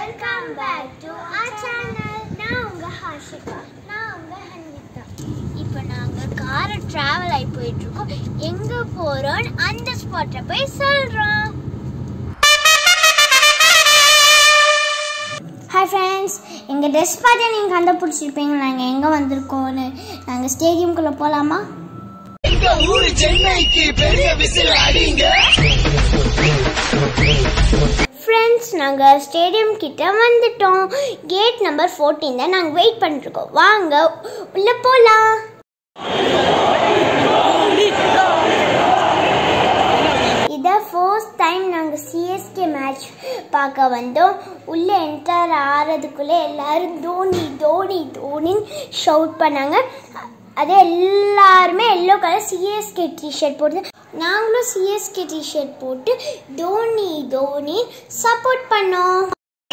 welcome back to our channel நான் உங்க ஹர்ஷிகா நான் உங்க ஹன்விதா இப்போ நாங்க காரை டிராவல் ஆகி போயிட்டு இருக்கோம் எங்க போறோம்னு அந்த ஸ்பாட்டை போய் சொல்றோம் ஹாய் ஃப்ரெண்ட்ஸ் எங்கள் ட்ரெஸ் பார்த்து நீங்கள் கண்டுபிடிச்சிருப்பீங்க நாங்கள் எங்கே வந்திருக்கோம்னு நாங்கள் ஸ்டேடியம்குள்ளே போகலாமா எங்க ஊரு சென்னைக்கு பெரிய விசில் அடிங்க ஃப்ரெண்ட்ஸ் நாங்கள் ஸ்டேடியம் கிட்ட வந்துட்டோம் கேட் நம்பர் ஃபோர்டீன் தான் நாங்கள் வெயிட் பண்ணிருக்கோம் வாங்க உள்ளே போகலாம் இதான் ஃபர்ஸ்ட் டைம் நாங்கள் சிஎஸ்கே மேட்ச் பார்க்க வந்தோம் உள்ளே என்டர் ஆகிறதுக்குள்ளே எல்லாரும் தோனி தோனி தோனின்னு ஷவுட் பண்ணாங்க அதே எல்லாருமே எல்லோ கலர் சிஎஸ்கே டிஷர்ட் போட்டு நாங்களும் சிஎஸ்கே டிஷர்ட் போட்டு தோனி தோனி சப்போர்ட் பண்ணோம்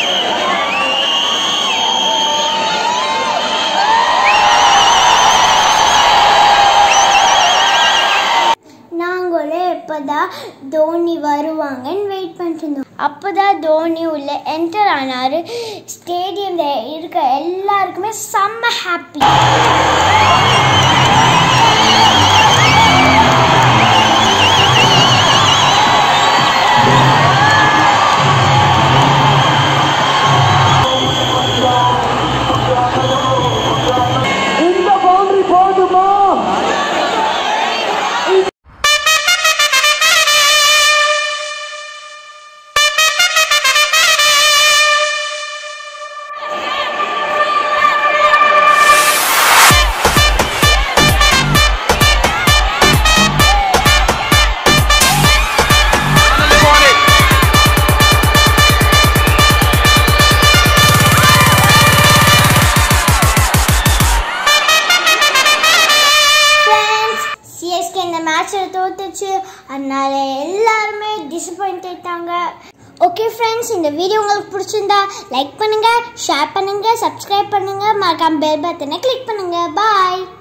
நாங்களே எப்போதான் தோனி வருவாங்கன்னு வெயிட் பண்ணிட்டு இருந்தோம் அப்போதான் தோனி உள்ள என்டர் ஆனார் ஸ்டேடியமில் இருக்க எல்லாருக்குமே செம்ம ஹாப்பி இந்த பவுண்டரி போதுமா ஃப்ரெண்ட்ஸ் சிஎஸ்கே இந்த மேட்ச்சில் தோத்துச்சு அதனால எல்லாருமே டிசப்பாயிண்ட் ஆயிட்டாங்க ஓகே ஃப்ரெண்ட்ஸ் இந்த வீடியோ உங்களுக்கு பிடிச்சிருந்தா லைக் பண்ணுங்க ஷேர் பண்ணுங்க சப்ஸ்கிரைப் பண்ணுங்க மறக்காம பெல் பட்டனை கிளிக் பண்ணுங்க பாய்